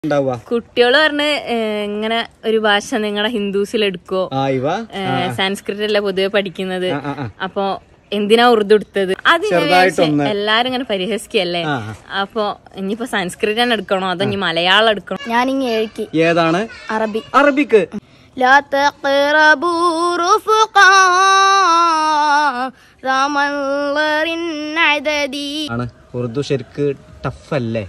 ഉണ്ടാവുക കുട്ടികള് പറഞ്ഞ് ഏഹ്, ഇങ്ങനെ ഒരു ഭാഷ നിങ്ങളെ ഹിന്ദുസിൽ എടുക്കോ ആ ഇവ ഏഹ്, സാൻസ്ക്രിറ്റ് അല്ലേ പൊതുവെ പഠിക്കുന്നത് ആ, ആ, ആ. അപ്പൊ എന്തിനാ ഉറുദു എടുത്തത് അത് ഞാൻ ചെറുതായിട്ടൊന്ന്. വിചാരിച്ചു, എല്ലാരും ഇങ്ങനെ പരിഹസിക്കല്ലേ ആ, അപ്പൊ ഇനിയിപ്പോ സംസ്കൃതം തന്നെ എടുക്കണോ അതോ ഇനി മലയാളം എടുക്കണോ ഞാനിങ്ങ എഴുക്കി ഏതാണ് അറബി അറബിക്ക് لا تقربوا رفقا ذا منظر عددي ആണ് ഉറുദു ശരിക്ക് ടഫ് അല്ലേ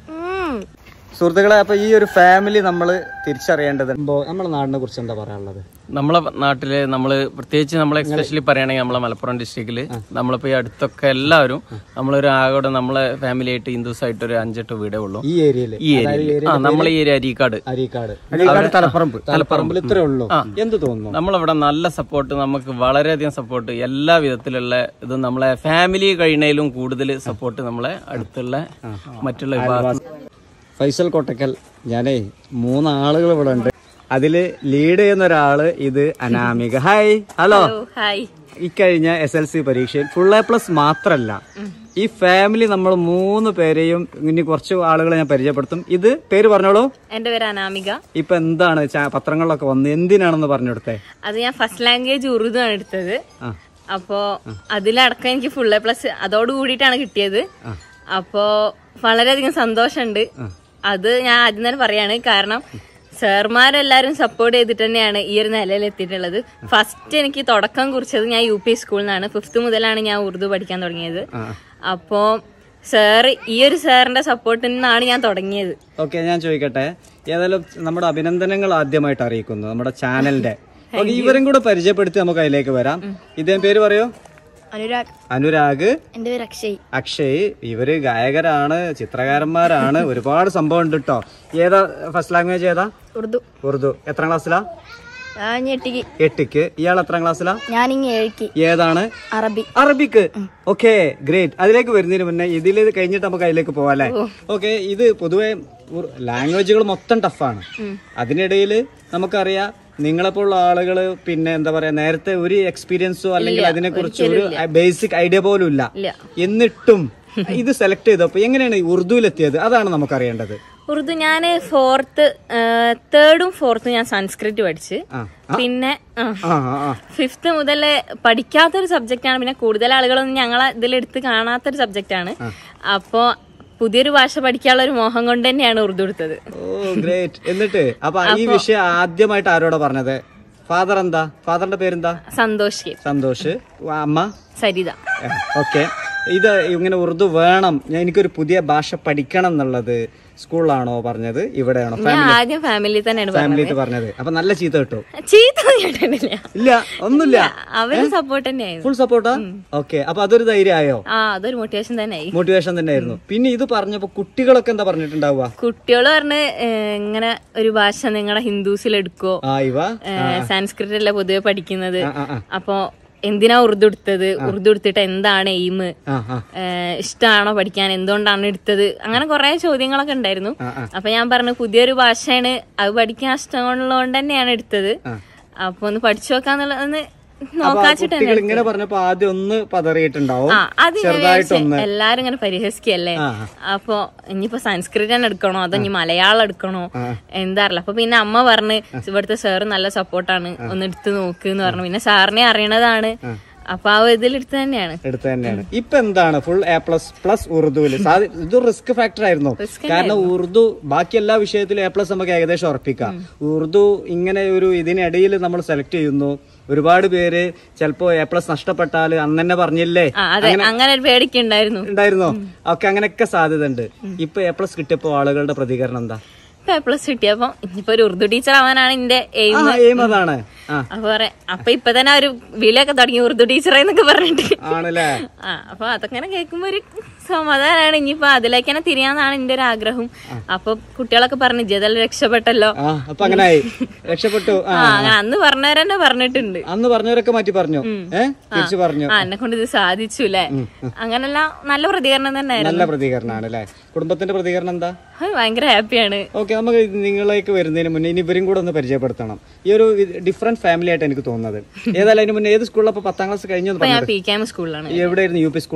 സുഹൃത്തുക്കളെ അപ്പൊ ഈ ഒരു ഫാമിലി നമ്മൾ തിരിച്ചറിയേണ്ടത് ഇപ്പോ നമ്മുടെ നാടിനെ കുറിച്ച് എന്താ പറയാനുള്ളത് നമ്മളെ നാട്ടില് നമ്മള് പ്രത്യേകിച്ച് നമ്മളെ എസ്പെഷ്യലി പറയുകയാണെങ്കിൽ നമ്മളെ മലപ്പുറം ഡിസ്ട്രിക്റ്റില് നമ്മളിപ്പോ ഈ അടുത്തൊക്കെ എല്ലാവരും നമ്മളൊരു ആകോടെ നമ്മളെ ഫാമിലി ആയിട്ട് ഹിന്ദുസ് ആയിട്ട് ഒരു അഞ്ചെട്ട് വീടേ ഉള്ളൂ ഈ ഏരിയയില് ഈ ഏരിയയിൽ ആ നമ്മളെ ഈ ഏരിയ അരീക്കാട് അരീക്കാട് അരീക്കാട് തലപ്പറമ്പ് തലപ്പറമ്പിൽ ഇത്രേ ഉള്ളൂ എന്ത് തോന്നുന്നു നമ്മളിവിടെ നല്ല സപ്പോർട്ട് നമുക്ക് വളരെയധികം സപ്പോർട്ട് എല്ലാ വിധത്തിലുള്ള ഇത് നമ്മളെ ഫാമിലി കഴിയുന്നതിലും കൂടുതൽ സപ്പോർട്ട് നമ്മളെ അടുത്തുള്ള മറ്റുള്ള വിഭാഗം ഫൈസൽ കോട്ടക്കൽ ഞാനേ മൂന്ന് ആളുകൾ ഇവിടെ ഉണ്ട് അതില് ലീഡ് ചെയ്യുന്ന ഒരാള് ഇത് അനാമിക ഹായ് ഹലോ ഓ, ഹായ് ഇക്കഴിഞ്ഞ എസ് എൽ സി പരീക്ഷയിൽ ഫുൾ എ പ്ലസ് മാത്രല്ല ഈ ഫാമിലി നമ്മൾ മൂന്ന് പേരെയും ഇനി കുറച്ച് ആളുകളെ ഞാൻ പരിചയപ്പെടുത്തും ഇത് പേര് പറഞ്ഞോളൂ എന്റെ പേര് അനാമിക ഇപ്പൊ എന്താണ് ചാ- പത്രങ്ങളിലൊക്കെ വന്ന് എന്തിനാണെന്ന് പറഞ്ഞെടുത്തേ അത് ഞാൻ ഫസ്റ്റ് ലാംഗ്വേജ് ഉറുദു ആണ് എടുത്തത് ആ. അപ്പോ അതിലടക്കം എനിക്ക് ഫുൾ എ പ്ലസ് അതോട് കൂടിയിട്ടാണ് കിട്ടിയത് അപ്പോ വളരെയധികം സന്തോഷമുണ്ട് അത് ഞാൻ ആദ്യം തന്നെ പറയാണ് കാരണം സാർമാരെല്ലാരും സപ്പോർട്ട് ചെയ്തിട്ട് തന്നെയാണ് ഈ ഒരു നിലയിൽ എത്തിയിട്ടുള്ളത് ഫസ്റ്റ് എനിക്ക് തുടക്കം കുറിച്ചത് ഞാൻ യു പി സ്കൂളിൽ നിന്നാണ് ഫിഫ്ത്ത് മുതലാണ് ഞാൻ ഉറുദു പഠിക്കാൻ തുടങ്ങിയത് അപ്പോ സാറ് ഈ ഒരു സാറിന്റെ സപ്പോർട്ടിൽ നിന്നാണ് ഞാൻ തുടങ്ങിയത് ഓക്കെ ഞാൻ ചോദിക്കട്ടെ ഏതായാലും നമ്മുടെ അഭിനന്ദനങ്ങൾ ആദ്യമായിട്ട് അറിയിക്കുന്നു നമ്മുടെ ചാനലിന്റെ ഓക്കെ ഇവരും കൂടെ പരിചയപ്പെടുത്തി നമുക്ക് അതിലേക്ക് വരാം ഇദ്ദേഹം പേര് പറയോ അനുരാഗ് അനുരാഗ് എൻ്റെ പേര് അക്ഷയ് അക്ഷയ് ഇവര് ഗായകരാണ് ചിത്രകാരന്മാരാണ് ഒരുപാട് സംഭവം ഉണ്ട് കേട്ടോ ഏതാ ഫസ്റ്റ് ലാംഗ്വേജ് ഏതാ ഉറുദു ഉറുദു എത്രാം ക്ലാസ്സിലാ ഞാൻ ഞെട്ടിക്ക് എട്ടിക്ക് ഇയാൾ എത്രാം ക്ലാസ്സിലാ ഞാനിങ്ങ എഴുക്കി ഏതാണ് അറബി അറബിക്ക് ഓക്കെ ഗ്രേറ്റ് അതിലേക്ക് വരുന്നതിന് മുന്നേ ഇതിൽ കഴിഞ്ഞിട്ട് നമുക്ക് അതിലേക്ക് പോവാല്ലേ ഓക്കെ ഇത് പൊതുവെ ലാംഗ്വേജുകൾ മൊത്തം ടഫാണ് അതിനിടയിൽ നമുക്കറിയാം നിങ്ങളെപ്പോലുള്ള ആളുകൾ പിന്നെ എന്താ പറയാ നേരത്തെ ഒരു എക്സ്പീരിയൻസോ അല്ലെങ്കിൽ അതിനെ കുറിച്ച് ഒരു ബേസിക് ഐഡിയ പോലും ഇല്ല ഇല്ല. എന്നിട്ടും ഇത് സെലക്ട് ചെയ്തപ്പോ എങ്ങനെയാണ് ഈ ഉറുദുവിലെത്തിയത് അതാണ് നമുക്കറിയേണ്ടത് ഉറുദു ഞാൻ ഫോർത്ത് തേർഡും ഫോർത്തും ഞാൻ സംസ്കൃത് പഠിച്ച് ആ പിന്നെ ആ, ആ ആ, ആ ഫിഫ്ത്ത് മുതൽ പഠിക്കാത്തൊരു സബ്ജക്റ്റാണ് പിന്നെ കൂടുതൽ ആളുകളൊന്നും ഞങ്ങളെ ഇതിലെടുത്ത് കാണാത്തൊരു സബ്ജക്റ്റാണ് അപ്പോ പുതിയൊരു ഭാഷ പഠിക്കാനുള്ള ഒരു മോഹം കൊണ്ട് തന്നെയാണ് ഉറുദു എടുത്തത് ഓ ഗ്രേറ്റ് എന്നിട്ട് അപ്പൊ ഈ വിഷയം ആദ്യമായിട്ട് ആരോടാ പറഞ്ഞത് ഫാദർ എന്താ ഫാദറിന്റെ പേരെന്താ സന്തോഷ് കെ സന്തോഷ് അമ്മ സരിത ഓക്കെ ഇത് ഇങ്ങനെ ഉറുദു വേണം ഞാൻ എനിക്കൊരു പുതിയ ഭാഷ പഠിക്കണം എന്നുള്ളത് സ്കൂളിലാണോ പറഞ്ഞത് ഇവിടെയാണോ ഞാൻ ആദ്യം ഫാമിലി തന്നെയാണ് പറഞ്ഞത് ഫാമിലിയിട്ട് പറഞ്ഞത് അപ്പൊ നല്ല ചീത്ത കിട്ടും ചീത്ത കേട്ടിട്ടില്ല ഇല്ല ഒന്നുമില്ല അവര് സപ്പോർട്ട് തന്നെയായിരുന്നു ഫുൾ സപ്പോർട്ടാ ഓക്കെ അപ്പൊ അതൊരു ധൈര്യമായോ ആ അതൊരു മോട്ടിവേഷൻ തന്നെയായി മോട്ടിവേഷൻ തന്നെയായിരുന്നു പിന്നെ ഇത് പറഞ്ഞപ്പോ കുട്ടികളൊക്കെ എന്താ പറഞ്ഞിട്ടുണ്ടാവുക കുട്ടികള് പറഞ്ഞ് ഏഹ്, ഇങ്ങനെ ഒരു ഭാഷ നിങ്ങളെ ഹിന്ദുസിൽ എടുക്കോ ആ ഇവ സാൻസ്ക്രിറ്റ് അല്ലേ പൊതുവെ പഠിക്കുന്നത് ആ, ആ, ആ. അപ്പൊ എന്തിനാ ഉറുദു എടുത്തത് ഉറുദു എടുത്തിട്ട് എന്താണ് എയിം ആ ആ ഇഷ്ടമാണോ പഠിക്കാൻ എന്തുകൊണ്ടാണ് എടുത്തത് അങ്ങനെ കുറെ ചോദ്യങ്ങളൊക്കെ ഉണ്ടായിരുന്നു ആ, ആ. അപ്പൊ ഞാൻ പറഞ്ഞു പുതിയൊരു ഭാഷയാണ് അത് പഠിക്കാൻ ഇഷ്ടമുള്ളതുകൊണ്ട് തന്നെയാണ് എടുത്തത് അപ്പൊ ഒന്ന് പഠിച്ചു നോക്കാന്നുള്ളതൊന്ന് അപ്പൊ ആ നോക്കാച്ചിട്ട് കുട്ടികൾ ഇങ്ങനെ പറഞ്ഞപ്പോ ആദ്യം ഒന്ന് പതറിയിട്ടുണ്ടാവും ആ അത് ഞാൻ ചെറുതായിട്ടൊന്ന് വിചാരിച്ചു, എല്ലാരും ഇങ്ങനെ പരിഹസിക്കല്ലേ ആ. അപ്പൊ ഇനിയിപ്പോ സംസ്കൃതം തന്നെ എടുക്കണോ അതോ ഇനി മലയാളം എടുക്കണോ എന്താ അറിയില്ല അപ്പൊ പിന്നെ അമ്മ പറഞ്ഞ് ഇവിടുത്തെ സാറ് നല്ല സപ്പോർട്ടാണ് ഒന്ന് എടുത്ത് നോക്ക് എന്ന് പറഞ്ഞു പിന്നെ സാറിനെ അറിയണതാണ് അപ്പൊ ആ ഇതിൽ എടുത്ത് തന്നെയാണ് എടുത്ത് തന്നെയാണ് ഇപ്പൊ എന്താണ് ഫുൾ എ പ്ലസ് പ്ലസ് ഉറുദുവില് സാധി- ഇത് റിസ്ക് ഫാക്ടർ ആയിരുന്നു കാരണം ഉറുദു ബാക്കി എല്ലാ വിഷയത്തിലും എ പ്ലസ് നമുക്ക് ഏകദേശം ഉറപ്പിക്കാം ഉറുദു ഇങ്ങനെ ഒരു ഇതിനിടയിൽ നമ്മൾ സെലക്ട് ചെയ്യുന്നു ഒരുപാട് പേര് ചിലപ്പോ എ പ്ലസ് നഷ്ടപ്പെട്ടാൽ അന്ന് തന്നെ പറഞ്ഞില്ലേ ആ അതെ അങ്ങനെ ഒരു പേടിക്ക് ഉണ്ടായിരുന്നു ഉണ്ടായിരുന്നോ ഒക്കെ അങ്ങനെയൊക്കെ സാധ്യത ഉണ്ട് ഇപ്പൊ എ പ്ലസ് കിട്ടിയപ്പോ ആളുകളുടെ പ്രതികരണം എന്താ ഇപ്പൊ പ്ലസ് കിട്ടിയപ്പോ ഇനിയിപ്പോ ഒരു ഉറുദു ടീച്ചർ ആവാനാണ് എന്റെ എയിം ആ എയിം അതാണ് ആ അപ്പൊ പറയാം അപ്പൊ ഇപ്പൊ തന്നെ ഒരു വിലയൊക്കെ തുടങ്ങി ഉറുദു ടീച്ചറെ എന്നൊക്കെ പറഞ്ഞിട്ട് ആണല്ലേ ആ അപ്പൊ അതൊക്കെ ഇങ്ങനെ കേൾക്കുമ്പോ ഒരു സമാധാനാണ് ഇനിയിപ്പോ അതിലേക്ക് തന്നെ തിരിയാന്നാണ് എന്റെ ഒരു ആഗ്രഹം അപ്പൊ കുട്ടികളൊക്കെ പറഞ്ഞു ജതൽ രക്ഷപ്പെട്ടല്ലോ ആ അപ്പൊ അങ്ങനെ ആയി രക്ഷപ്പെട്ടു ആ ആ അങ്ങനെ അന്ന് പറഞ്ഞവരെന്നെ പറഞ്ഞിട്ടുണ്ട് അന്ന് പറഞ്ഞവരൊക്കെ മാറ്റി പറഞ്ഞു ഏ തിരിച്ചു പറഞ്ഞു ആ എന്നെ കൊണ്ട് ഇത് സാധിച്ചുല്ലേ അങ്ങനെല്ലാം നല്ല പ്രതികരണം തന്നെയായിരുന്നു നല്ല പ്രതികരണമാണ് അല്ലേ കുടുംബത്തിന്റെ പ്രതികരണം എന്താ അത് ഭയങ്കര ഹാപ്പിയാണ് ഓക്കെ നമുക്ക് നിങ്ങളേക്ക് വരുന്നതിന് മുന്നേ ഇനി ഇവരും കൂടെ ഒന്ന് പരിചയപ്പെടുത്തണം ഈ ഒരു ഡിഫറെന്റ് ഫാമിലി ആയിട്ട് എനിക്ക് തോന്നുന്നത് ഏതായാലും അതിന് മുന്നേ ഏത് സ്കൂളിൽ അപ്പൊ പത്താം ക്ലാസ് കഴിഞ്ഞു ഇപ്പൊ ഞാൻ പി കെ എം സ്കൂളിലാണ് എവിടെയായിരുന്നു U P school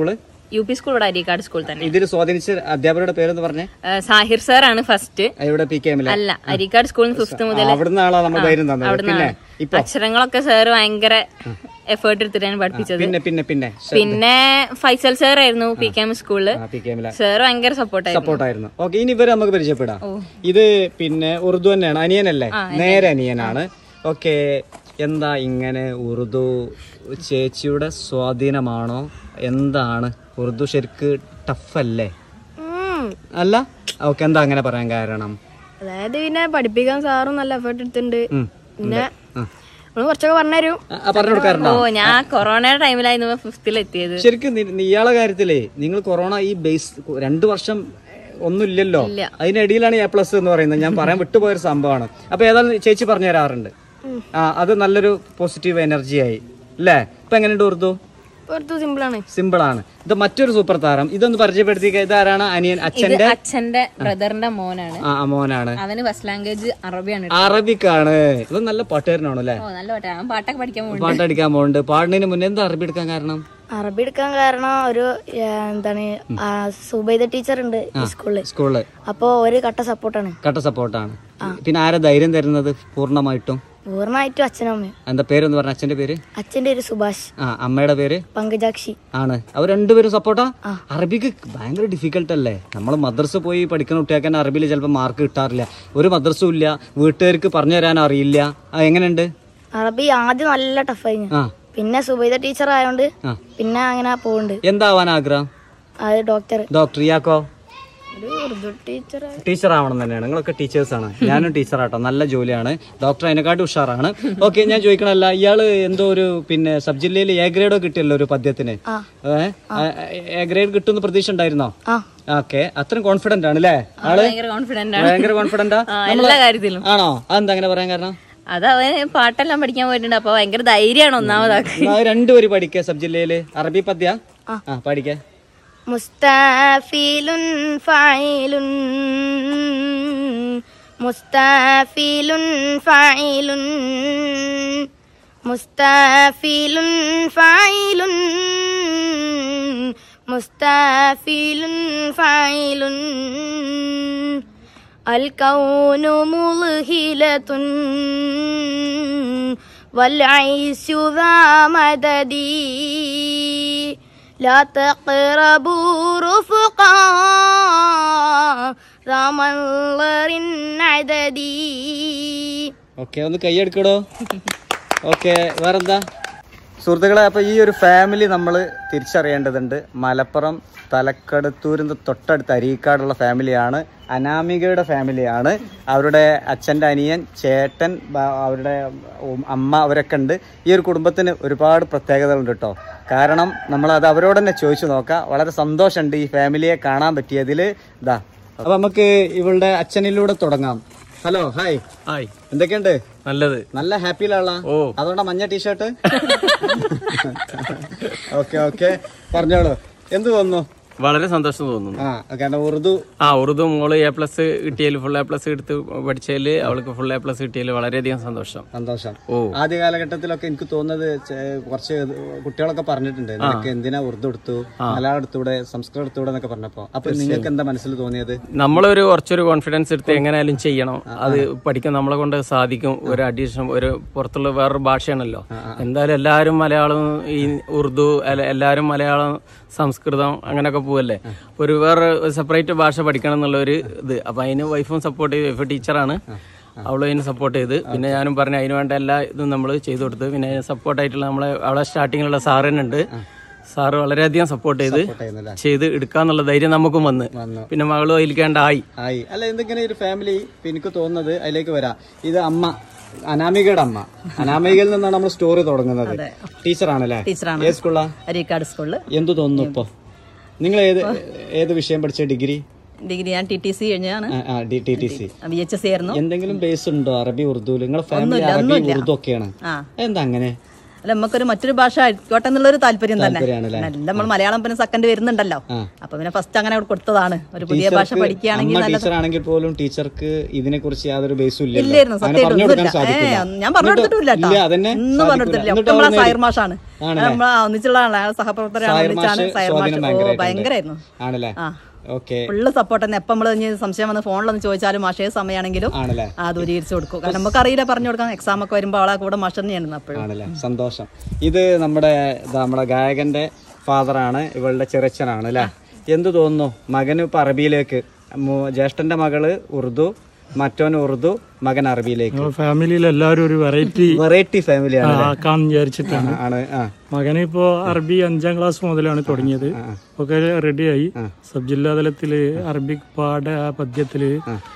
U P school ഇവിടെ അരീക്കാട് സ്കൂൾ തന്നെ ഇതിൽ സ്വാധീനിച്ച അധ്യാപകരുടെ പേരെന്ന് പറഞ്ഞേ ഏഹ് സാഹിർ സാർ ആണ് ഫസ്റ്റ് ഇവിടെ പി കെ എമ്മിലെ അല്ല അരീക്കാട് സ്കൂളിൽ ഫിഫ്ത് മുതൽ അവിടുന്ന് ആളാ നമ്മൾ ധൈര്യം തന്നത് പിന്നെ ഇപ്പൊ അക്ഷരങ്ങളൊക്കെ സാർ ഭയങ്കര എഫേർട്ട് എടുത്തിട്ടാണ് പഠിപ്പിച്ചത് പിന്നെ പിന്നെ പിന്നെ പിന്നെ ഫൈസൽ സാർ ആയിരുന്നു പി കെ എം സ്കൂളില് പി കെ എമ്മിലെ സാർ ഭയങ്കര സപ്പോർട്ടായിരുന്നു സപ്പോർട്ടായിരുന്നു ഓക്കെ ഇനി ഇവരെ നമുക്ക് പരിചയപ്പെടാം ഇത് പിന്നെ ഉറുദു തന്നെയാണ് അനിയനല്ലേ നേരെ അനിയനാണ് ഓക്കെ എന്താ ഇങ്ങനെ ഉറുദു ചേച്ചിയുടെ സ്വാധീനമാണോ എന്താണ് ഉറുദു ശരിക്ക് ടഫല്ലേ അല്ല ഓക്കെ എന്താ അങ്ങനെ പറയാൻ കാരണം അതായത് പിന്നെ പഠിപ്പിക്കാൻ സാറും നല്ല എഫേർട്ട് എടുത്തിട്ടുണ്ട് ഉം. പിന്നെ ആ. നമ്മള് കുറച്ചൊക്കെ പറഞ്ഞുതരും ആ, പറഞ്ഞു കൊടുക്കാറുണ്ടോ ഓ ഞാൻ കൊറോണയുടെ ടൈമിലായിരുന്നു ഫിഫ്തിൽ എത്തിയത് ശരിക്കും നി- നി- ഇയാളെ കാര്യത്തിലേ നിങ്ങൾ കൊറോണ ഈ ബേസ് രണ്ടു വർഷം ഒന്നുമില്ലല്ലോ അതിനിടയിലാണ് എ പ്ലസ് എന്ന് പറയുന്നത് ഞാൻ പറയാൻ വിട്ടുപോയൊരു സംഭവമാണ് അപ്പൊ ഏതായാലും ചേച്ചി പറഞ്ഞു തരാറുണ്ട് ആ അത് നല്ലൊരു പോസിറ്റീവ് എനർജിയായി അല്ലേ ഇപ്പൊ എങ്ങനെയുണ്ട് ഉറുദു പുറത്തു സിമ്പിളാണ് സിമ്പിൾ ആണ് ഇത് മറ്റൊരു സൂപ്പർ താരം ഇതൊന്ന് പരിചയപ്പെടുത്തി ഇതാരാണ് അനിയൻ ഇത് അച്ഛന്റെ അച്ഛന്റെ ബ്രദറിന്റെ മോനാണ് ആ ആ, മോനാണ് അവന് ഫസ്റ്റ് ലാംഗ്വേജ് അറബിയാണ് എടുത്തത്. അറബിക്കാണ് ഇത് നല്ല പാട്ടുകാരനാണോ അല്ലേ ഓ നല്ല പാട്ടാണ് അവൻ പാട്ടൊക്കെ പഠിക്കാൻ പോകും പാട്ടടിക്കാൻ പോകുന്നുണ്ട് പാടുന്നതിന് മുന്നേ എന്താ അറബി എടുക്കാൻ കാരണം അറബി എടുക്കാൻ കാരണം ഒരു ഏ, എന്താണ് ആ, സുബൈദ ടീച്ചർ ഉണ്ട് ഈ സ്കൂളില് സ്കൂളില് അപ്പൊ ഒരു കട്ട സപ്പോർട്ടാണ് കട്ട സപ്പോർട്ടാണ് പിന്നെ ആരാ ധൈര്യം തരുന്നത് പൂർണ്ണമായിട്ടും പൂർണ്ണമായിട്ടും അച്ഛനും അമ്മയും എന്താ പേരെന്ന് പറഞ്ഞ അച്ഛന്റെ പേര് അച്ഛന്റെ ഒരു സുഭാഷ് ആ അമ്മയുടെ പേര് പങ്കജാക്ഷി ആണ് അവർ രണ്ടുപേരും സപ്പോർട്ടാ അറബിക്ക് ഭയങ്കര ഡിഫിക്കൽട്ട് അല്ലേ നമ്മൾ മദ്രസ പോയി പഠിക്കുന്ന കുട്ടികൾക്ക് തന്നെ അറബിയിൽ ചിലപ്പോൾ മാർക്ക് കിട്ടാറില്ല ഒരു മദ്രസയും ഇല്ല വീട്ടുകാർക്ക് പറഞ്ഞു തരാൻ അറിയില്ല ആ, എങ്ങനെയുണ്ട് അറബി ആദ്യം നല്ല ടഫായിരുന്നു ആ പിന്നെ സുബൈദ ടീച്ചർ ആയതുകൊണ്ട് ആ. പിന്നെ അങ്ങനെ പോകുന്നുണ്ട് എന്താവാൻ ആഗ്രഹം അത് ഡോക്ടർ ഡോക്ടർ ഇയാക്കോ ഒരു ഉറുദു ടീച്ചർ ടീച്ചർ ആവണം തന്നെയാണ് നിങ്ങളൊക്കെ ടീച്ചേഴ്സ് ആണ് ഞാനും ടീച്ചറാട്ടോ നല്ല ജോലിയാണ് ഡോക്ടർ അതിനെക്കാട്ടും ഉഷാറാണ് ഓക്കെ ഞാൻ ചോദിക്കണല്ല ഇയാള് എന്തോ ഒരു പിന്നെ സബ് ജില്ലയിൽ എ ഗ്രേഡോ കിട്ടിയല്ലോ ഒരു പദ്യത്തിന് എ ഗ്രേഡ് കിട്ടുന്ന പ്രതീക്ഷ ഉണ്ടായിരുന്നോ ആ ഓക്കെ അത്രയും കോൺഫിഡന്റ് ആണ് അല്ലേ ആള് ഭയങ്കര കോൺഫിഡന്റ് ആണ് ഭയങ്കര കോൺഫിഡന്റാ ആ, എല്ലാ കാര്യത്തിലും ആണോ അതെന്താ അങ്ങനെ പറയാൻ കാരണം അത് അവന് പാട്ടെല്ലാം പഠിക്കാൻ പോയിട്ടുണ്ട് അപ്പൊ ഭയങ്കര ധൈര്യമാണ് ഒന്നാമതാക്ക് എന്നാ അത് രണ്ടുപേര് പഠിക്ക സബ് ജില്ലയില് അറബി പദ്യ ആ പഠിക്ക മുസ്താഫിലുൻ ഫായിലുൻ മുസ്താഫിലുൻ ഫായിലുൻ മുസ്താഫിലുൻ ഫായിലുൻ മുസ്താഫിലുൻ ഫായിലുൻ الكون ملهلة والعيش ذا مدد لا تقربوا رفقا ذا منظر عددي ഓക്കെ ഒന്ന് കൈയെടുക്കടോ ഓക്കെ വേറെന്താ സുഹൃത്തുക്കളെ അപ്പൊ ഈ ഒരു ഫാമിലി നമ്മൾ തിരിച്ചറിയേണ്ടതുണ്ട് മലപ്പുറം തലക്കടത്തൂരിന്ന് തൊട്ടടുത്ത് അരീക്കാടുള്ള ഫാമിലിയാണ് അനാമികയുടെ ഫാമിലിയാണ് അവരുടെ അച്ഛൻ്റെ അനിയൻ ചേട്ടൻ ബ- അവരുടെ ഉം അമ്മ അവരൊക്കെ ഉണ്ട് ഈ ഒരു കുടുംബത്തിന് ഒരുപാട് പ്രത്യേകതകളുണ്ട് കേട്ടോ കാരണം നമ്മൾ അത് അവരോട് തന്നെ ചോദിച്ചു നോക്കാം വളരെ സന്തോഷമുണ്ട് ഈ ഫാമിലിയെ കാണാൻ പറ്റിയതിൽ ഇതാ അപ്പൊ നമുക്ക് ഇവളുടെ അച്ഛനിലൂടെ തുടങ്ങാം ഹലോ ഹായ് ആയി എന്തൊക്കെയുണ്ട് നല്ലത് നല്ല ഹാപ്പിയിലുള്ള ഓ. അതുകൊണ്ടാ മഞ്ഞ ടീഷർട്ട് ഓക്കെ ഓക്കെ പറഞ്ഞോളൂ എന്ത് തോന്നുന്നു വളരെ സന്തോഷം തോന്നുന്നു ആ കാരണം ഉറുദു ആ ഉറുദു മോള് എ പ്ലസ് കിട്ടിയതിൽ ഫുൾ എ പ്ലസ് എടുത്ത് പഠിച്ചതിൽ അവൾക്ക് ഫുൾ എ പ്ലസ് കിട്ടിയതിൽ വളരെയധികം സന്തോഷം സന്തോഷം ഓ ആദ്യ കാലഘട്ടത്തിലൊക്കെ എനിക്ക് തോന്നുന്നത് ചെ- കുറച്ച് കുട്ടികളൊക്കെ പറഞ്ഞിട്ടുണ്ട് നിനക്ക് എന്തിനാ ഉറുദു എടുത്തു മലയാളം എടുത്തൂടെ സംസ്കൃതം എടുത്തൂടെ എന്നൊക്കെ പറഞ്ഞപ്പോ അപ്പൊ നിങ്ങൾക്ക് എന്താ മനസ്സിൽ തോന്നിയത് നമ്മളൊരു കുറച്ചൊരു കോൺഫിഡൻസ് എടുത്ത് എങ്ങനെയാലും ചെയ്യണം അത് പഠിക്കാൻ നമ്മളെ കൊണ്ട് സാധിക്കും ഒരു അഡീഷൻ ഒരു പുറത്തുള്ള വേറൊരു ഭാഷയാണല്ലോ എന്തായാലും എല്ലാവരും മലയാളം ഈ ഉറുദു അല്ല എല്ലാവരും മലയാളം സംസ്കൃതം അങ്ങനെയൊക്കെ പോവല്ലേ ഒരു വേറെ സെപ്പറേറ്റ് ഭാഷ പഠിക്കണം എന്നുള്ള ഒരു ഇത് അപ്പൊ അതിന് വൈഫും സപ്പോർട്ട് ചെയ്ത് വൈഫ് ടീച്ചറാണ് അവളും അതിന് സപ്പോർട്ട് ചെയ്ത് പിന്നെ ഞാനും പറഞ്ഞു അതിന് വേണ്ട എല്ലാ ഇതും നമ്മൾ ചെയ്തു കൊടുത്തു പിന്നെ സപ്പോർട്ടായിട്ടുള്ള നമ്മളെ അവളെ സ്റ്റാർട്ടിങ്ങിലുള്ള സാറ് തന്നെ ഉണ്ട് സാറ് വളരെയധികം സപ്പോർട്ട് ചെയ്ത് ചെയ്യുന്നില്ല ചെയ്ത് എടുക്കാന്നുള്ള ധൈര്യം നമുക്കും വന്ന് വന്നു പിന്നെ മകളും അതിലേക്കാണ്ടായി ആയി അല്ല എന്തെങ്കിലും ഒരു ഫാമിലി ഇപ്പൊ എനിക്ക് തോന്നുന്നത് അതിലേക്ക് വരാം ഇത് അമ്മ അനാമികയുടെ അമ്മ അനാമികയിൽ നിന്നാണ് നമ്മൾ സ്റ്റോറി തുടങ്ങുന്നത് ടീച്ചറാണല്ലേ ടീച്ചറാണ്. ഏത് സ്കൂളാ അരീക്കാട് സ്കൂളിൽ എന്തു തോന്നുന്നു ഇപ്പൊ നിങ്ങൾ ഏത് ഏത് വിഷയം പഠിച്ച ഡിഗ്രി ഡിഗ്രി ഞാൻ ടി ടി സി കഴിഞ്ഞാണ് T T C B H S ആയിരുന്നു എന്തെങ്കിലും ബേസ് ഉണ്ടോ അറബി ഉറുദു നിങ്ങളെ ഫാമിലി അറബി ഉറുദു ഒക്കെയാണ് ആ എന്താ അങ്ങനെ അല്ല നമുക്കൊരു മറ്റൊരു ഭാഷ ആയിക്കോട്ടെ എന്നുള്ളൊരു താല്പര്യം തന്നെ താല്പര്യാണല്ലേ? അല്ല നമ്മൾ മലയാളം പിന്നെ സെക്കൻഡ് വരുന്നുണ്ടല്ലോ അപ്പൊ പിന്നെ ഫസ്റ്റ് അങ്ങനെ കൊടുത്തതാണ് ഒരു പുതിയ ഭാഷ പഠിക്കുകയാണെങ്കിൽ അമ്മ നല്ല ടീച്ചർ ആണെങ്കിൽ പോലും ടീച്ചർക്ക് ഇതിനെ കുറിച്ച് യാതൊരു ബേസും ഇല്ലല്ലോ. ഇല്ലായിരുന്നു അങ്ങനെ സത്യമായിട്ടും പറഞ്ഞു കൊടുക്കാൻ ഒന്നുമില്ല. സാധിക്കില്ല. ഏ, ഞാൻ പറഞ്ഞു എന്നിട്ട് കൊടുത്തിട്ടില്ല ഇല്ല, അതന്നെ ഒന്നും സാധിക്കില്ല. പറഞ്ഞു കൊടുത്തിട്ടില്ല എന്നിട്ട് ഒക്കെ നമ്മളെ അവര് സായർ മാഷാണ് ആണല്ലേ? നമ്മളെ ഒന്നിച്ചുള്ളതാണ് അയാൾ സഹപ്രവർത്തകരാണ് സായർ ഒന്നിച്ചാണ് മാഷ് സായർ മാഷ് സ്വാധീനം ഓ ഭയങ്കരമായിട്ടുണ്ട്. ഭയങ്കരമായിരുന്നു ആണല്ലേ ആ. ഓക്കെ ഫുള്ള് സപ്പോർട്ട് തന്നെ എപ്പം നമ്മൾ ഇനി സംശയം വന്ന് ഫോണിലൊന്ന് ചോദിച്ചാലും മാഷേ സമയമാണെങ്കിലും ആണല്ലേ ആ ദൂരീകരിച്ച് കൊടുക്കും കാരണം നമുക്കറിയില്ല പറഞ്ഞു കൊടുക്കാം എക്സാം ഒക്കെ വരുമ്പോൾ അവളെ കൂടെ മാഷ് തന്നെയാണ് അപ്പോഴും ആണല്ലേ സന്തോഷം ഇത് നമ്മുടെ ഇതാ നമ്മുടെ ഗായകന്റെ ഫാദറാണ് ഇവളുടെ ചെറിയച്ഛനാണ് അല്ലേ എന്ത് തോന്നുന്നു മകന് ഇപ്പൊ അറബിയിലേക്ക് മു- ജ്യേഷ്ഠന്റെ മകള് ഉറുദു മറ്റോൻ ഉറുദു മകൻ അറബിയിലേക്ക് ഫാമിലിയിൽ എല്ലാവരും ഒരു വെറൈറ്റി വെറൈറ്റി ഫാമിലിയാണ് ആക്കാന്ന് വിചാരിച്ചിട്ടാണ് ആണ് ആ മകന് ഇപ്പോ അറബി അഞ്ചാം ക്ലാസ് മുതലാണ് തുടങ്ങിയത് ഒക്കെ റെഡിയായി സബ് ജില്ലാ തലത്തില് അറബിക് പാഠ പദ്യത്തില്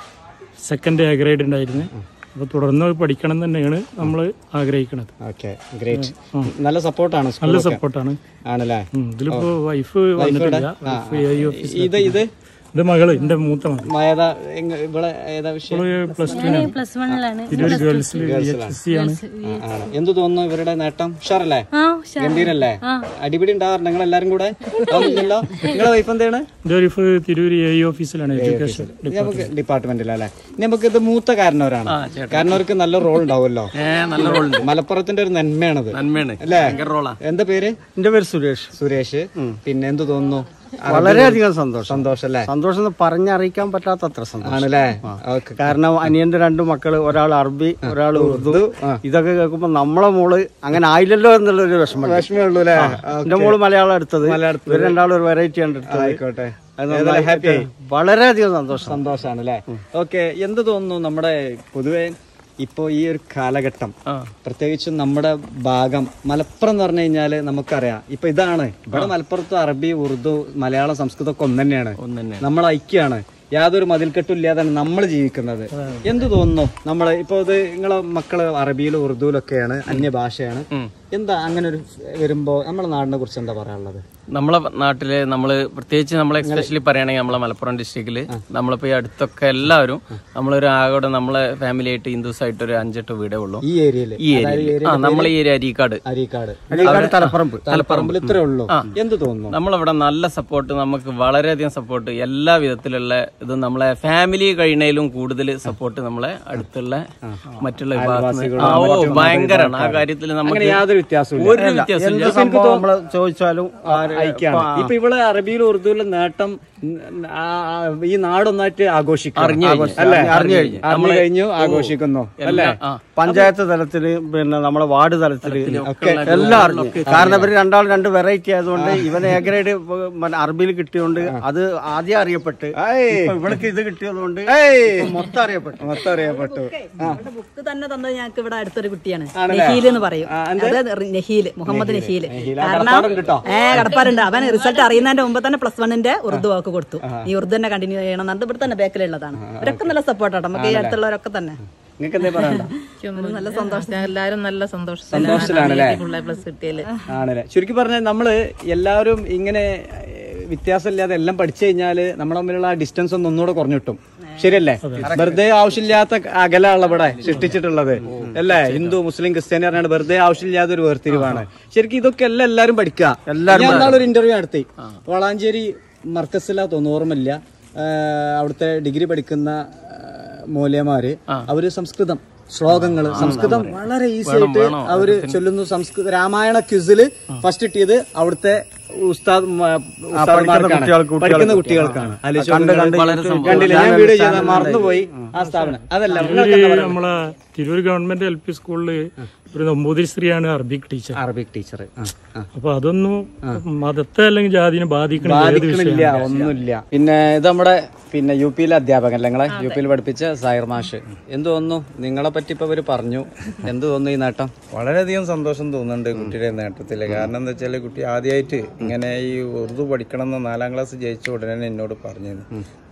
സെക്കൻഡ് എ ഗ്രേഡ് ഉണ്ടായിരുന്നു അപ്പൊ തുടർന്ന് പഠിക്കണം തന്നെയാണ് നമ്മൾ ആഗ്രഹിക്കുന്നത് ഓക്കെ ഗ്രേറ്റ് നല്ല സപ്പോർട്ടാണ് നല്ല സ്കൂളൊക്കെ സപ്പോർട്ടാണ് ആണല്ലേ ഇതിലിപ്പോ വൈഫ് വന്നിട്ടില്ല വൈഫ് എ ഐ ഓഫീസർ ഇത് ഇത് ഇത് മകള് എന്റെ മൂത്ത മകൾ ഏതാ എങ്ങ- ഇവിടെ ഏതാ വിഷയം പ്ലസ് ടു പ്ലസ് വണ്ണിലാണ് തിരൂർ ഗേൾസിൽ എച്ച് സി ആണ് ആ, ആണ് എന്ത് തോന്നുന്നു ഇവരുടെ നേട്ടം ഉഷാറല്ലേ ആ ഗംഭീരല്ലേ അടിപിടി ഉണ്ടാവാറുണ്ട് നിങ്ങൾ എല്ലാരും കൂടെ അതൊന്നുമില്ലല്ലോ നിങ്ങളെ വൈഫ് എന്താണ് എന്റെ വൈഫ് തിരൂർ എ ഐ ഓഫീസിലാണ് എഡ്യൂക്കേഷൻ ഇത് നമുക്ക് ഡിപ്പാർട്ട്മെന്റിലല്ലേ ഇനി നമുക്ക് ഇത് മൂത്ത കാരണവരാണ് കാരണവർക്ക് നല്ല റോൾ ഉണ്ടാവുമല്ലോ ഏ നല്ല റോളുണ്ട് മലപ്പുറത്തിന്റെ ഒരു നന്മയാണത് നന്മയാണ് അല്ലേ ഭയങ്കര റോളാ എന്താ പേര് എന്റെ പേര് സുരേഷ് സുരേഷ് പിന്നെ എന്ത് തോന്നുന്നു വളരെയധികം സന്തോഷം സന്തോഷം അല്ലേ സന്തോഷം എന്ന് പറഞ്ഞറിയിക്കാൻ പറ്റാത്തത്ര സന്തോഷം ആണല്ലേ ഓക്കെ കാരണം അനിയന്റെ രണ്ട് മക്കള് ഒരാൾ അറബി ഒരാൾ ഉറുദു ഇതൊക്കെ കേൾക്കുമ്പോ നമ്മളെ മോള് അങ്ങനെ ആയില്ലല്ലോ എന്നുള്ളൊരു വിഷമം വിഷമേ ഉള്ളൂ അല്ലേ എന്റെ മോള് മലയാളം എടുത്തത് ഇവർ രണ്ടാളും ഒരു വെറൈറ്റി ആണ് എടുത്തത് ആയിക്കോട്ടെ അത് നന്നായി ഹാപ്പി ആയി വളരെയധികം സന്തോഷം സന്തോഷാണ് അല്ലേ ഓക്കെ എന്ത് തോന്നുന്നു നമ്മുടെ പൊതുവെ ഇപ്പോ ഈ ഒരു കാലഘട്ടം പ്രത്യേകിച്ചും നമ്മുടെ ഭാഗം മലപ്പുറം എന്ന് പറഞ്ഞു കഴിഞ്ഞാല് നമുക്കറിയാം ഇപ്പൊ ഇതാണ് ഇവിടെ മലപ്പുറത്ത് അറബി ഉറുദു മലയാളം സംസ്കൃതം ഒക്കെ ഒന്ന് തന്നെയാണ് നമ്മൾ ഐക്യാണ് യാതൊരു മതിൽക്കെട്ടും ഇല്ലാതാണ് നമ്മൾ ജീവിക്കുന്നത് എന്ത് തോന്നുന്നു നമ്മൾ ഇപ്പൊ ഇത് നിങ്ങളെ മക്കള് അറബിയിലും ഉറുദുവിലൊക്കെയാണ് അന്യഭാഷയാണ് എന്താ അങ്ങനെ ഒരു വരുമ്പോ നമ്മുടെ നാടിനെ കുറിച്ച് എന്താ പറയാനുള്ളത് നമ്മളെ നാട്ടില് നമ്മള് പ്രത്യേകിച്ച് നമ്മളെ എസ്പെഷ്യലി പറയുകയാണെങ്കിൽ നമ്മളെ മലപ്പുറം ഡിസ്ട്രിക്റ്റില് നമ്മളിപ്പോ ഈ അടുത്തൊക്കെ എല്ലാവരും നമ്മളൊരു ആകോടെ നമ്മളെ ഫാമിലി ആയിട്ട് ഹിന്ദുസ് ആയിട്ട് ഒരു അഞ്ചെട്ട് വീടേ ഉള്ളൂ ഈ ഏരിയയില് ഈ ഏരിയയിൽ ആ നമ്മളെ ഈ ഏരിയ അരീക്കാട് അരീക്കാട് തലപ്പറമ്പ് തലപ്പറമ്പിൽ ഇത്രേ ഉള്ളൂ എന്ത് തോന്നുന്നു നമ്മളിവിടെ നല്ല സപ്പോർട്ട് നമുക്ക് വളരെയധികം സപ്പോർട്ട് എല്ലാ വിധത്തിലുള്ള ഇത് നമ്മളെ ഫാമിലി കഴിയുന്നതിലും കൂടുതൽ സപ്പോർട്ട് നമ്മളെ അടുത്തുള്ള മറ്റുള്ള വിഭാഗത്തിൽ ആ, ഓ ഭയങ്കരമാണ് ആ കാര്യത്തിൽ നമുക്ക് അങ്ങനെ യാതൊരു വ്യത്യാസവും ഒരു വ്യത്യാസമില്ല എന്ത് സംഭവം നമ്മള് ചോദിച്ചാലും ആര് ഐക്യാണ് ഇപ്പൊ ഇവിടെ അറബിയിലും ഉറുദുവിലും നേട്ടം ഉം, ആ, ആ, ഈ നാടൊന്നായിട്ട് ആഘോഷിക്കും അറിഞ്ഞു കഴിഞ്ഞു. അല്ലേ അറിഞ്ഞു കഴിഞ്ഞു. അറിഞ്ഞു കഴിഞ്ഞു ആഘോഷിക്കുന്നു അല്ലേ ആ പഞ്ചായത്ത് തലത്തില് പിന്നെ നമ്മുടെ വാർഡ് തലത്തില് ഒക്കെ എല്ലാം അറിഞ്ഞു കാരണം ഇവര് രണ്ടാളും രണ്ട് വെറൈറ്റി ആയതുകൊണ്ട് ഇവന് എ ഗ്രേഡ് അറബിയിൽ കിട്ടിയതുകൊണ്ട് അത് ആദ്യം അറിയപ്പെട്ട് ഇപ്പൊ ഇവൾക്ക് ഇത് കിട്ടിയതുകൊണ്ട് ഇപ്പൊ മൊത്തം അറിയപ്പെട്ടു മൊത്തം അറിയപ്പെട്ടു അവരുടെ ബുക്ക് തന്നെ തന്നത് ഞങ്ങൾക്ക് ഇവിടെ അടുത്തൊരു കുട്ടിയാണ് നെഹീൽ എന്ന് പറയും അതായത് നെഹീൽ മുഹമ്മദ് നെഹീൽ കാരണം ഏ കടപ്പാറുണ്ട് അവൻ റിസൾട്ട് അറിയുന്നതിന്റെ മുമ്പ് തന്നെ പ്ലസ് വണ്ണിന്റെ ഉറുദു വാക്ക് കൊടുത്തു ഈ ഉറുദു തന്നെ കണ്ടിന്യൂ ചെയ്യണം എന്നുണ്ട് ഇവിടെ തന്നെ ബാക്കിലുള്ളതാണ് ഇവരൊക്കെ നല്ല സപ്പോർട്ടാണ് നമുക്ക് ഈ അടുത്തുള്ളവരൊക്കെ തന്നെ നിങ്ങൾക്ക് എന്താ പറയണ്ട നല്ല സന്തോഷം എല്ലാരും നല്ല സന്തോഷം സന്തോഷത്തിലാണല്ലേ ഫുൾ പ്ലസ് കിട്ടിയല്ലേ ആണല്ലേ ചുരുക്കി പറഞ്ഞാൽ നമ്മള് എല്ലാവരും ഇങ്ങനെ ഏഹ്, വ്യത്യാസമില്ലാതെ എല്ലാം പഠിച്ചു കഴിഞ്ഞാല് നമ്മുടെ തമ്മിലുള്ള ആ ഡിസ്റ്റൻസ് ഒന്ന് ഒന്നുകൂടെ കുറഞ്ഞു കിട്ടും ശരിയല്ലേ വെറുതെ ആവശ്യമില്ലാത്ത അകലാണ് ഇവിടെ സൃഷ്ടിച്ചിട്ടുള്ളത് അല്ലേ ഹിന്ദു മുസ്ലിം ക്രിസ്ത്യാനി പറഞ്ഞാൽ വെറുതെ ആവശ്യമില്ലാത്ത ഒരു വേർതിരിവാണ് ശരിക്കും ഇതൊക്കെ എല്ലാം എല്ലാവരും പഠിക്കുക ഞാൻ ഇന്നാള് ഒരു ഇന്റർവ്യൂ നടത്തി വളാഞ്ചേരി മർക്കസിലാ തോന്നുന്നു ഓർമ്മയില്ല ഏഹ്, അവിടുത്തെ ഡിഗ്രി പഠിക്കുന്ന ഏഹ്, മൂല്യമാര് അവര് സംസ്കൃതം ശ്ലോകങ്ങള് സംസ്കൃതം വളരെ ഈസി ആയിട്ട് അവര് ചൊല്ലുന്നു സംസ്കൃത രാമായണ ക്വിസില് ഫസ്റ്റ് കിട്ടിയത് അവിടുത്തെ ഉസ്താദ് മ- ഉസ്താദ്മാർക്കാണ്. പഠിക്കുന്ന കുട്ടികൾക്കാണ് ആലോചിച്ച് നോക്ക്. കണ്ടില്ലേ ഞാൻ വീഡിയോ ചെയ്ത മറന്നുപോയി ആ സ്ഥാപനം അതല്ല നിങ്ങൾക്ക് എന്താ പറയാ? നമ്മളെ തിരൂർ ഗവൺമെന്റ് എൽ പി സ്കൂളില് ഒരു നമ്പൂതിരി സ്ത്രീയാണ് അറബിക് ടീച്ചർ അറബിക് ടീച്ചർ അപ്പൊ അതൊന്നും മതത്തെ അല്ലെങ്കിൽ ജാതിനെ ബാധിക്കണില്ല ഏത് ബാധിക്കണില്ല വിഷയമാണ് ഒന്നുമില്ല പിന്നെ ഇത് നമ്മുടെ പിന്നെ യു പിയിലെ അധ്യാപകൻ അല്ലേ നിങ്ങളെ യു പിയിൽ പഠിപ്പിച്ച സായിർ മാഷ് എന്ത് തോന്നുന്നു നിങ്ങളെ പറ്റി ഇപ്പൊ അവര് പറഞ്ഞു എന്ത് തോന്നുന്നു ഈ നേട്ടം വളരെയധികം സന്തോഷം തോന്നുന്നുണ്ട് കുട്ടിയുടെ നേട്ടത്തിൽ കാരണം എന്താ വെച്ചാൽ കുട്ടി ആദ്യമായിട്ട് ഇങ്ങനെ ഈ ഉറുദു പഠിക്കണം എന്ന് നാലാം ക്ലാസ് ജയിച്ച ഉടനെ തന്നെ എന്നോട് പറഞ്ഞിരുന്നു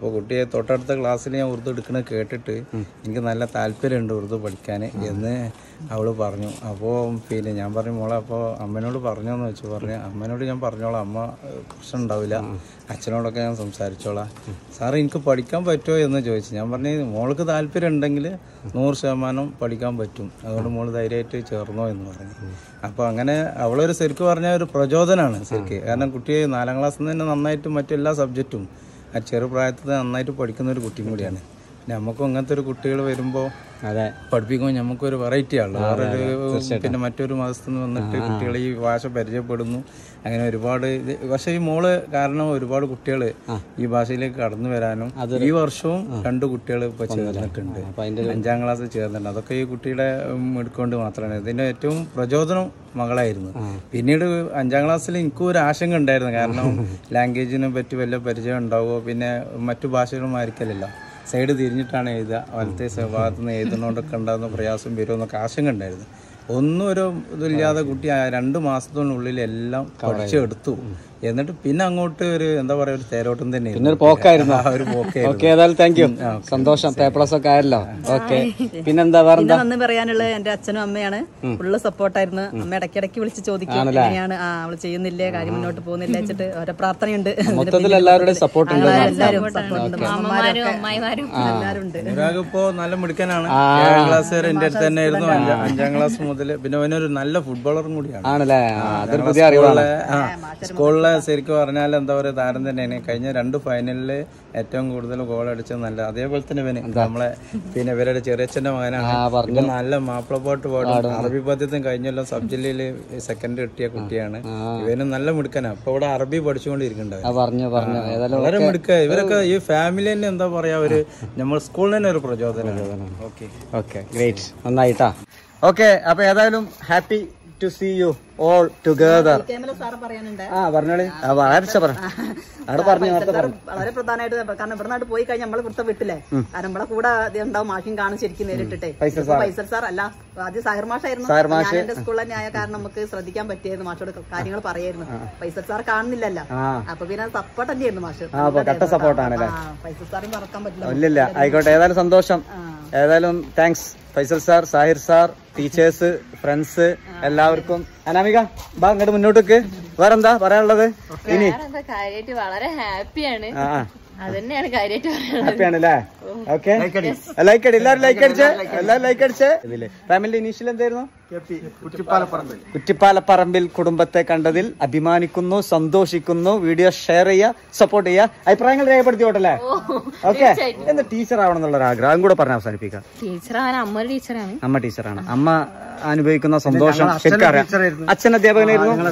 അപ്പോൾ കുട്ടിയെ തൊട്ടടുത്ത ക്ലാസ്സിൽ ഞാൻ ഉറുദു എടുക്കണത് കേട്ടിട്ട് എനിക്ക് നല്ല താല്പര്യമുണ്ട് ഉറുദു പഠിക്കാൻ എന്ന് അവൾ പറഞ്ഞു അപ്പോൾ പിന്നെ ഞാൻ പറഞ്ഞു മോളെ അപ്പോൾ അമ്മനോട് പറഞ്ഞോന്ന് വെച്ചു പറഞ്ഞു അമ്മനോട് ഞാൻ പറഞ്ഞോളാം അമ്മ ഏഹ്, പ്രശ്നം ഉണ്ടാവില്ല അച്ഛനോടൊക്കെ ഞാൻ സംസാരിച്ചോളാം സാറ് എനിക്ക് പഠിക്കാൻ പറ്റുമോ എന്ന് ചോദിച്ചു ഞാൻ പറഞ്ഞു മോൾക്ക് താല്പര്യം ഉണ്ടെങ്കിൽ നൂറ് ശതമാനം പഠിക്കാൻ പറ്റും അതുകൊണ്ട് മോള് ധൈര്യമായിട്ട് ചേർന്നോ എന്ന് പറഞ്ഞു അപ്പോൾ അങ്ങനെ അവളൊരു ശരിക്കും പറഞ്ഞാൽ ഒരു പ്രചോദനമാണ് ശരിക്ക് കാരണം കുട്ടി നാലാം ക്ലാസ്സിൽ നിന്ന് തന്നെ നന്നായിട്ട് മറ്റെല്ലാ സബ്ജക്റ്റും ആ ചെറുപ്രായത്തിൽ നന്നായിട്ട് പഠിക്കുന്ന ഒരു കുട്ടിയും കൂടിയാണ് പിന്നെ നമുക്കും അങ്ങനത്തെ ഒരു കുട്ടികൾ വരുമ്പോൾ അതെ പഠിപ്പിക്കുമ്പോൾ നമുക്കൊരു വെറൈറ്റി ആണല്ലോ വേറൊരു പിന്നെ മറ്റൊരു മതത്തിൽ നിന്ന് വന്നിട്ട് കുട്ടികൾ ഈ ഭാഷ പരിചയപ്പെടുന്നു അങ്ങനെ ഒരുപാട് ഇത് പക്ഷേ ഈ മോള് കാരണം ഒരുപാട് കുട്ടികൾ ഈ ഭാഷയിലേക്ക് കടന്നു വരാനും ഈ വർഷവും രണ്ട് കുട്ടികൾ ഇപ്പൊ ചേർന്നിട്ടുണ്ട് അഞ്ചാം ക്ലാസ് ചേർന്നിട്ടുണ്ട് അതൊക്കെ ഈ കുട്ടിയുടെ ഉം, എടുക്കൊണ്ട് മാത്രമാണ് ഇതിന്റെ ഏറ്റവും പ്രചോദനം മകളായിരുന്നു പിന്നീട് അഞ്ചാം ക്ലാസ്സിൽ എനിക്കും ഒരു ആശങ്ക ഉണ്ടായിരുന്നു കാരണം ലാംഗ്വേജിനെ പറ്റി വല്ല പരിചയം ഉണ്ടാവുമോ പിന്നെ മറ്റു ഭാഷകളും ആയിരിക്കലല്ലോ സൈഡ് തിരിഞ്ഞിട്ടാണ് എഴുതുക വലത്തെ സ- ഭാഗത്ത് നിന്ന് എഴുതുന്നതുകൊണ്ടൊക്കെ ഉണ്ടാകുന്ന പ്രയാസം വരുമോ എന്നൊക്കെ ആശങ്ക ഉണ്ടായിരുന്നു ഒന്നും ഒരു ഇതില്ലാതെ കുട്ടി ആ രണ്ട് മാസത്തിനുള്ളിൽ എല്ലാം പഠിച്ചെടുത്തു എന്നിട്ട് പിന്നെ അങ്ങോട്ട് ഒരു എന്താ പറയാ ഒരു തേരോട്ടം തന്നെ പിന്നെ ഒരു പോക്കായിരുന്നു ഒരു പോക്കായിരുന്നു ഓക്കെ ഏതായാലും താങ്ക് യു സന്തോഷം പേപ്പളസ് ഒക്കെ ആയല്ലോ ഓക്കെ പിന്നെന്താ വേറെ പിന്നെ നന്ദി പറയാനുള്ളത് എന്റെ അച്ഛനും അമ്മയാണ് ഫുള്ള് സപ്പോർട്ടായിരുന്നു അമ്മ ഇടയ്ക്കിടയ്ക്ക് വിളിച്ച് ചോദിക്കും എങ്ങനെയാണ് ആ അവള് ചെയ്യുന്നില്ലേ കാര്യം മുന്നോട്ട് പോകുന്നില്ല വെച്ചിട്ട് ഓരോ പ്രാർത്ഥനയുണ്ട് മൊത്തത്തിൽ എല്ലാവരുടെയും സപ്പോർട്ട് ഉണ്ട് എല്ലാവരും സപ്പോർട്ടുണ്ട് അമ്മമാരും അമ്മായിമാരും എല്ലാവരും ഉണ്ട് അനുരാഗ് ഇപ്പോ നല്ല മിടുക്കനാണ് ഏഴാം ക്ലാസ് വരെ എന്റെ അടുത്ത് തന്നെ ആയിരുന്നു അഞ്ചാം അഞ്ചാം ക്ലാസ് മുതൽ പിന്നെ അവനൊരു നല്ല ഫുട്ബോളറും കൂടിയാണ് ആണല്ലേ ആ, അതൊരു പുതിയ സ്കൂളിലെ അറിവാണ് ആ, സ്കൂളിലെ ശരിക്കും പറഞ്ഞാൽ എന്താ പറയുക താരം തന്നെയാണ് കഴിഞ്ഞ രണ്ട് ഫൈനലില് ഏറ്റവും കൂടുതൽ ഗോൾ അടിച്ചത് നല്ല അതേപോലെ തന്നെ ഇവന് നമ്മളെ പിന്നെ ഇവരുടെ ചെറിയച്ഛന്റെ മകനാണ് ഇവൻ നല്ല മാപ്പിളപ്പാട്ട് പാടും അറബി പദ്യത്തും കഴിഞ്ഞല്ലോ സബ് ജില്ലയില് സെക്കൻഡ് കിട്ടിയ കുട്ടിയാണ് ഇവനും നല്ല മിടുക്കനാ അപ്പൊ ഇവിടെ അറബി പഠിച്ചുകൊണ്ടിരിക്കുന്നുണ്ട് ആ പറഞ്ഞു പറഞ്ഞു ഏതായാലും വളരെ മിടുക്ക ഇവരൊക്കെ ഈ ഫാമിലി തന്നെ എന്താ പറയാ ഒരു നമ്മൾ സ്കൂളിൽ തന്നെ ഒരു പ്രചോദനം ഓക്കെ ഓക്കെ ഗ്രേറ്റ് നന്നായിട്ടാ ഓക്കെ അപ്പൊ ഏതായാലും happy to see you all together sir പറയാനുണ്ട് ആ പറഞ്ഞോളി ആ വളരെ പറ അവിടെ പറഞ്ഞു നേരത്തെ പറഞ്ഞു വളരെ പ്രധാനമായിട്ട് കാരണം ഇവിടെ നാട്ട് പോയി കഴിഞ്ഞാൽ നമ്മളെ ഇവിടുത്തെ വിട്ടില്ലേ കാരണം നമ്മളെ കൂടെ ഇത് ഉണ്ടാവും മാഷും കാണും ശരിക്കും നേരിട്ടിട്ടേ ഫൈസൽ ഇപ്പൊ ഫൈസൽ സാർ അല്ല ആദ്യം സാഹിർ മാഷായിരുന്നു സാഹിർ മാഷ്. ഞാൻ എന്റെ സ്കൂളിൽ തന്നെ ആയ കാരണം നമുക്ക് ശ്രദ്ധിക്കാൻ പറ്റിയായിരുന്നു മാഷോട് കാര്യങ്ങൾ പറയായിരുന്നു ഫൈസൽ സാർ കാണുന്നില്ലല്ലോ ആ. അപ്പൊ പിന്നെ സപ്പോർട്ട് തന്നെയായിരുന്നു മാഷ് ആ അപ്പൊ കട്ട സപ്പോർട്ടാണല്ലേ ആ, ഫൈസൽ സാറും മറക്കാൻ പറ്റില്ല ഇല്ലില്ല ആയിക്കോട്ടെ ഏതായാലും സന്തോഷം ഏതായാലും thanks Faisal sir Sahir sir teachers friends എല്ലാവർക്കും അനാമിക ബാ അങ്ങോട്ട് മുന്നോട്ടേക്ക് വേറെന്താ പറയാനുള്ളത് ഇനി വേറെന്താ കാര്യമായിട്ട് വളരെ ഹാപ്പിയാണ് ആ അതന്നെയാണ് കാര്യമായിട്ട് പറയാനുള്ളത് ഹാപ്പിയാണ് അല്ലേ ഓക്കെ ലൈക്ക് അടി എല്ലാവരും ലൈക്ക് അടിച്ചേ എല്ലാവരും ലൈക്ക് അടിച്ചേ ഇതില് ഫാമിലി ഇനീഷ്യൽ എന്തായിരുന്നു കുറ്റിപ്പാലപ്പറമ്പിൽ കുറ്റിപ്പാലപ്പറമ്പിൽ കുടുംബത്തെ കണ്ടതിൽ അഭിമാനിക്കുന്നു സന്തോഷിക്കുന്നു വീഡിയോ ഷെയർ ചെയ്യുക സപ്പോർട്ട് ചെയ്യുക അഭിപ്രായങ്ങൾ രേഖപ്പെടുത്തിയോട്ടല്ലേ ഓക്കെ എന്താ ടീച്ചർ ആവണം എന്നുള്ള ഒരു ആഗ്രഹം കൂടെ പറഞ്ഞ് അവസാനിപ്പിക്കാം ടീച്ചറാണ് അമ്മ ഒരു ടീച്ചറാണ് അമ്മ ടീച്ചറാണ് അമ്മ അനുഭവിക്കുന്ന സന്തോഷം ശരിക്കും അറിയാം അച്ഛൻ അധ്യാപകനായിരുന്നു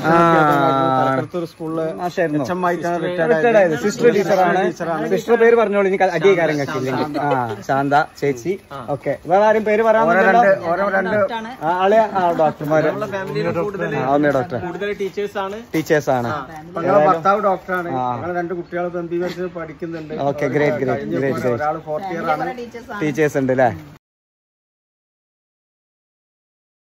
ഒരു സ്കൂളില് മാഷായിരുന്നു അച്ഛമ്മായിട്ടാണ് Retired ആയത്. സിസ്റ്റർ ടീച്ചറാണ് സിസ്റ്റർ പേര് പറഞ്ഞോളൂ ഇനി അടിയ കാര്യം കഴിച്ചില്ലെങ്കിൽ ആ ശാന്ത ചേച്ചി ഓക്കെ വേറെ ആരും പേര് പറയാൻ ഓരോ രണ്ട് ആളെ ആ ഡോക്ടർമാര് ആ ഒന്ന് ഡോക്ടർ കൂടുതൽ ടീച്ചേഴ്സ് ആണ് ടീച്ചേഴ്സ് ആണ് ഞങ്ങളെ ഭർത്താവ് ഡോക്ടറാണ് ഞങ്ങൾ രണ്ട് കുട്ടികൾ എം ബി പഠിക്കുന്നുണ്ട് okay great great great great ഒരാൾ ഫോർത്ത് ഇയർ ആണ് ടീച്ചേഴ്സ് ഉണ്ട് അല്ലേ